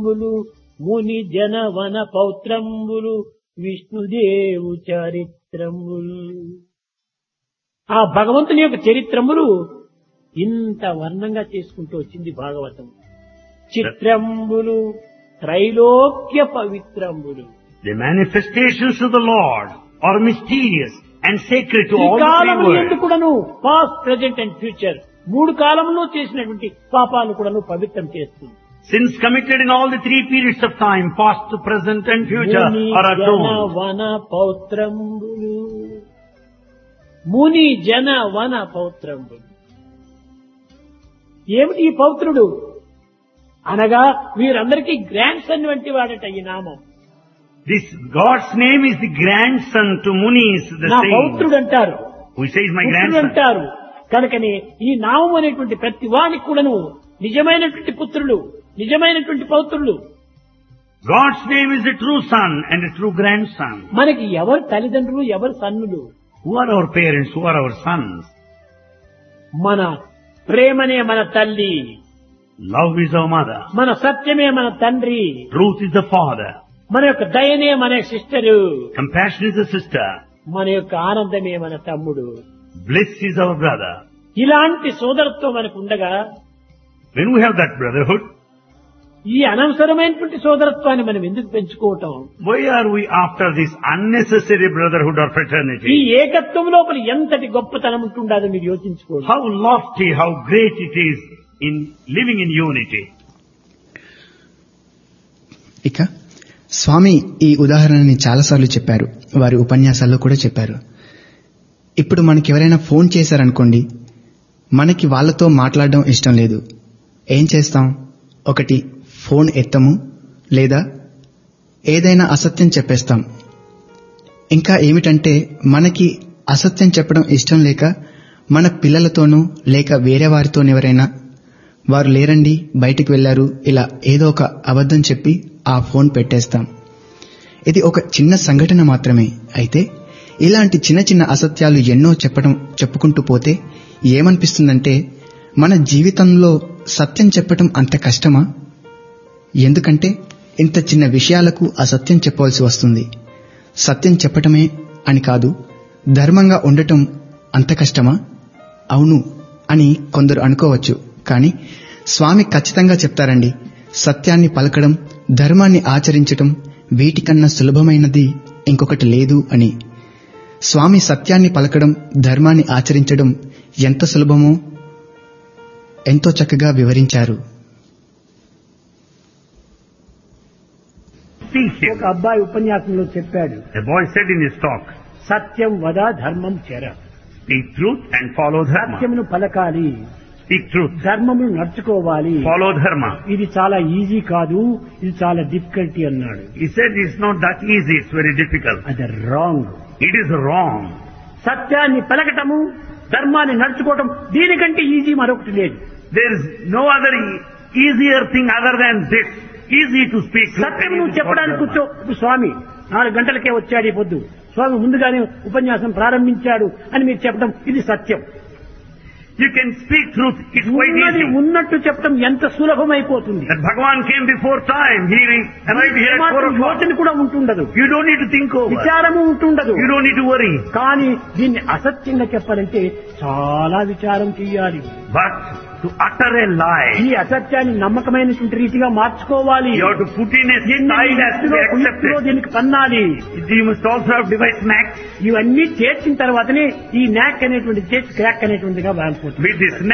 సత్యంబులు ముని జన వన పౌత్రంబులు విష్ణుదేవు చరిత్రములు ఆ భగవంతుని యొక్క చరిత్రములు ఇంత వర్ణంగా చేసుకుంటూ వచ్చింది Bhagavatam చిత్రంబులు త్రైలోక్య పవిత్రంబులు The manifestations of the Lord are mysterious and sacred to ఈ all the three కాలములు worlds. ఎందుకు కూడాను పాస్ట్ ప్రెజెంట్ అండ్ ఫ్యూచర్ మూడు కాలంలో చేసినటువంటి పాపాలు కూడాను పవిత్రం చేస్తుంది Sins committed in all the three periods of time, past, present and future, ముని are జన atoned. వన పౌత్రంబులు ముని జన వన పౌత్రంబులు ఏమిటి ఈ పౌత్రుడు అనగా వీరందరికీ గ్రాండ్ సన్ వంటి వాడట ఈ నామం This God's name is the grandson to Munis, the నా saints. పౌత్రుడు అంటారు Who says my పుత్రుడు grandson? అంటారు కనుకనే ఈ నామం అనేటువంటి ప్రతి వానికి కూడాను నిజమైనటువంటి పుత్రులు నిజమైనటువంటి పౌత్రులు God's name is a true son and a true grandson. మనకి ఎవరు తల్లిదండ్రులు ఎవరు సన్నులు Who are our parents? Who are our sons? మన ప్రేమనే మన తల్లి Love is our mother. మన సత్యమే మన తండ్రి Truth is the father. మన యొక్క దయనే మన sister Compassion is the sister. మన యొక్క ఆనందమే మన తమ్ముడు Bliss is our brother. ఇలాంటి సోదరత్వం మనకు ఉండగా When we have that brotherhood, ఈ అనవసరమైనటువంటి సోదరత్వాన్ని మనం ఎందుకు పెంచుకోవటం why are we after this unnecessary brotherhood or ఈ fraternity? ఏకత్వం లోపల ఎంతటి గొప్పతనం ఉంటుండదో మీరు యోచించుకోండి How lofty, how great it is in living in unity. ఇక స్వామి ఈ ఉదాహరణని చాలాసార్లు చెప్పారు వారి ఉపన్యాసాల్లో కూడా చెప్పారు ఇప్పుడు మనకి ఎవరైనా ఫోన్ చేశారనుకోండి మనకి వాళ్ళతో మాట్లాడడం ఇష్టం లేదు ఏం చేస్తాం ఒకటి ఫోన్ ఎత్తము లేదా ఏదైనా అసత్యం చెప్పేస్తాం ఇంకా ఏమిటంటే మనకి అసత్యం చెప్పడం ఇష్టం లేక మన పిల్లలతోనూ లేక వేరే వారితోనెవరైనా వారు లేరండి బయటికి వెళ్లారు ఇలా ఏదో ఒక అబద్ధం చెప్పి ఆ ఫోన్ పెట్టేస్తాం ఇది ఒక చిన్న సంఘటన మాత్రమే అయితే ఇలాంటి చిన్న చిన్న అసత్యాలు ఎన్నో చెప్పడం చెప్పుకుంటూ పోతే ఏమనిపిస్తుందంటే మన జీవితంలో సత్యం చెప్పటం అంత కష్టమా ఎందుకంటే ఇంత చిన్న విషయాలకు అసత్యం చెప్పవలసి వస్తుంది సత్యం చెప్పటమే అని కాదు ధర్మంగా ఉండటం అంత కష్టమా అవును అని కొందరు అనుకోవచ్చు కానీ స్వామి ఖచ్చితంగా చెప్తారండి సత్యాన్ని పలకడం ధర్మాన్ని ఆచరించటం వీటికన్నా సులభమైనది ఇంకొకటి లేదు అని స్వామి సత్యాన్ని పలకడం ధర్మాన్ని ఆచరించడం ఎంత సులభమో ఎంతో చక్కగా వివరించారు Speak ఒక here. అబ్బాయి ఉపన్యాసంలో చెప్పాడు The boy said in his talk, సత్యం వద ధర్మం చెర speak truth and follow dharma. సత్యమును పలకాలి Speak truth, ధర్మమును నడుచుకోవాలి follow dharma. ఇది చాలా ఈజీ కాదు ఇది చాలా డిఫికల్టీ అన్నాడు He said it's not that easy, it's very difficult. అది రాంగ్ It is wrong. సత్యాన్ని పలకటము ధర్మాన్ని నడుచుకోవటం దీనికంటే ఈజీ మరొకటి లేదు There is no other e- easier thing other than this. Easy to speak truth. Satyam and నువ్వు easy to follow చెప్పడానికి dharma. కూర్చో ఇప్పుడు స్వామి నాలుగు గంటలకే వచ్చాడు ఈ పొద్దు స్వామి ముందుగానే ఉపన్యాసం ప్రారంభించాడు అని మీరు చెప్పడం ఇది సత్యం You can speak truth. It's quite ఉన్నది easy. ఉన్నట్టు చెప్పడం ఎంత సులభమైపోతుంది That Bhagavan came before time. He arrived here at four ఏమాత్రం o'clock. యోచన కూడా ఉంటుండదు You don't need to think over. విచారము ఉంటుండదు You don't need to worry. కానీ దీన్ని అసత్యంగా చెప్పాలంటే చాలా విచారం చెయ్యాలి But to utter a lie, ఈ అసత్యాన్ని నమ్మకమైనటువంటి రీతిగా మార్చుకోవాలి you have to put in a ఎన్ని style as to be యుక్తిలో, కుయుక్తిలో accepted. దీనికి పన్నాలి You must also have device snacks. ఇవన్నీ చేర్చిన తర్వాతనే ఈ నాక్ అనేటువంటి చేర్చి క్రాక్ అనేటువంటిగా మారిపోతుంది With this